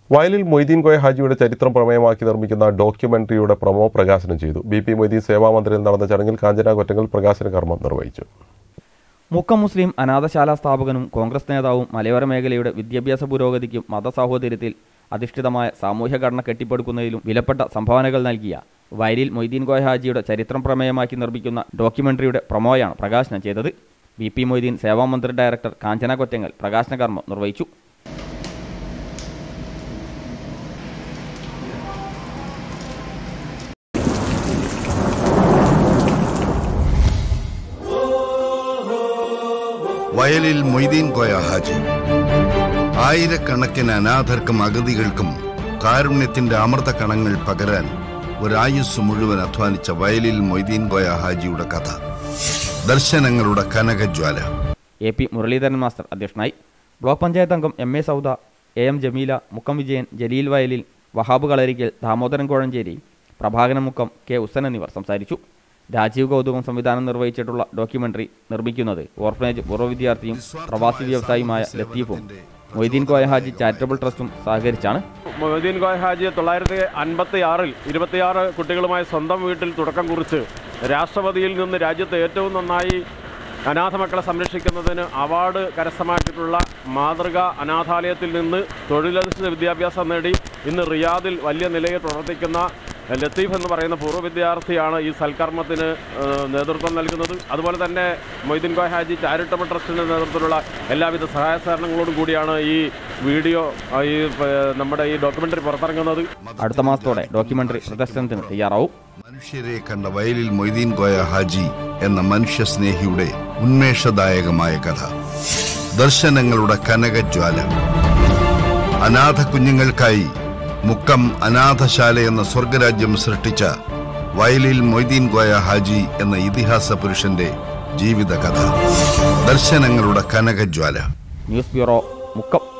വയലിൽ മൊയ്തീൻ കോയ ഹാജിയുടെ ചരിത്രം പ്രമേയമാക്കി നിർമ്മിക്കുന്ന ഡോക്യുമെന്ററിയുടെ പ്രൊമോ പ്രകാശനം ചെയ്തു ബി പി മൊയ്തീൻ സേവാമന്ദിരത്തിൽ നടന്ന ചടങ്ങിൽ കാഞ്ചന കൊറ്റങ്കൽ പ്രകാശന കർമ്മം നിർവഹിച്ചു മുക്കം മുസ്ലിം അനാഥശാല സ്ഥാപകനും കോൺഗ്രസ് നേതാവും മലയോര മേഖലയുടെ വിദ്യാഭ്യാസ പുരോഗതിക്കും മതസാഹോദര്യത്തിൽ അധിഷ്ഠിതമായ സാമൂഹ്യഘടന കെട്ടിപ്പടുക്കുന്നതിലും വിലപ്പെട്ട സംഭാവനകൾ നൽകിയ വയലിൽ മൊയ്തീൻ കോയ ഹാജിയുടെ ചരിത്രം പ്രമേയമാക്കി നിർമ്മിക്കുന്ന ഡോക്യുമെന്ററിയുടെ പ്രൊമോയാണ് പ്രകാശനം ചെയ്തത് ബി പി മൊയ്തീൻ സേവാമന്ത്രി ഡയറക്ടർ കാഞ്ചന കൊറ്റങ്ങൽ പ്രകാശന കർമ്മം നിർവഹിച്ചു വയലിൽ മൊയ്തീൻ കോയ ഹാജി ആയിരക്കണക്കിന് അനാഥർക്കും അഗതികൾക്കും കാരുണ്യത്തിന്റെ അമൃത കണങ്ങൾ പകരാൻ ഒരായുസ് മുഴുവൻ അധ്വാനിച്ച വയലിൽ മൊയ്തീൻ കോയ ഹാജിയുടെ കഥ ദർശനങ്ങളുടെ കനകജ്വാല എ പി മുരളീധരൻ മാസ്റ്റർ അധ്യക്ഷനായി ബ്ലോക്ക് പഞ്ചായത്ത് അംഗം M A Sauda A M Jameela Mukkam Vijayan Jaleel Vayalil Wahab Kalarikkal Damodaran Kozhencherry Prabhakaran Mukkam K Ussan എന്നിവർ സംസാരിച്ചു രാജീവ് കൗതുകം സംവിധാനം നിർവഹിച്ചിട്ടുള്ള ഡോക്യുമെന്ററി നിർമ്മിക്കുന്നത് ഓർഫനേജ് പൂർവ്വ വിദ്യാർത്ഥിയും പ്രവാസി വ്യവസായിയുമായ ലത്തീഫും മൊയ്തീൻ കോയ ഹാജി ചാരിറ്റബിൾ ട്രസ്റ്റും സഹകരിച്ചാണ് മൊയ്തീൻ കോയ ഹാജി തൊള്ളായിരത്തി അൻപത്തി ആറിൽ ഇരുപത്തിയാറ് കുട്ടികളുമായി സ്വന്തം വീട്ടിൽ തുടക്കം കുറിച്ച് രാഷ്ട്രപതിയിൽ നിന്ന് രാജ്യത്ത് ഏറ്റവും നന്നായി അനാഥ മക്കളെ സംരക്ഷിക്കുന്നതിന് അവാർഡ് കരസ്ഥമാക്കിയിട്ടുള്ള മാതൃക അനാഥാലയത്തിൽ നിന്ന് തൊഴിലധിഷ്ഠിത വിദ്യാഭ്യാസം നേടി ഇന്ന് റിയാദിൽ വലിയ നിലയിൽ പ്രവർത്തിക്കുന്ന ലത്തീഫ് എന്ന് പറയുന്ന പൂർവ്വ വിദ്യാർത്ഥിയാണ് ഈ സൽക്കർമ്മത്തിന് ഏഹ്, നേതൃത്വം നൽകുന്നത് അതുപോലെ തന്നെ മൊയ്തീൻ കോയ ഹാജി ചാരിറ്റബിൾ ട്രസ്റ്റിൻ്റെ നേതൃത്വത്തിലുള്ള എല്ലാവിധ സഹായ സഹകരണങ്ങളോടും കൂടിയാണ് ഈ വീഡിയോ ആ, ഈ ഏഹ്, നമ്മുടെ ഈ ഡോക്യുമെൻ്ററി പുറത്തിറങ്ങുന്നത് അടുത്ത മാസത്തോടെ ഡോക്യുമെന്ററി പ്രദർശനത്തിന് തയ്യാറാവും മനുഷ്യരെ കണ്ട വയലിൽ മൊയ്തീൻ കോയ ഹാജി എന്ന മനുഷ്യസ്നേഹിയുടെ ഉന്മേഷദായകമായ കഥ ദർശനങ്ങളുടെ കനകജ്വാല അനാഥ കുഞ്ഞുങ്ങൾക്കായി മുക്കം അനാഥശാല എന്ന സ്വർഗരാജ്യം സൃഷ്ടിച്ച വയലിൽ മൊയ്തീൻ കോയ ഹാജി എന്ന ഇതിഹാസ പുരുഷന്റെ ജീവിതകഥ ദർശനങ്ങളുടെ കനകജ്വാല ന്യൂസ് ബ്യൂറോ മുക്കം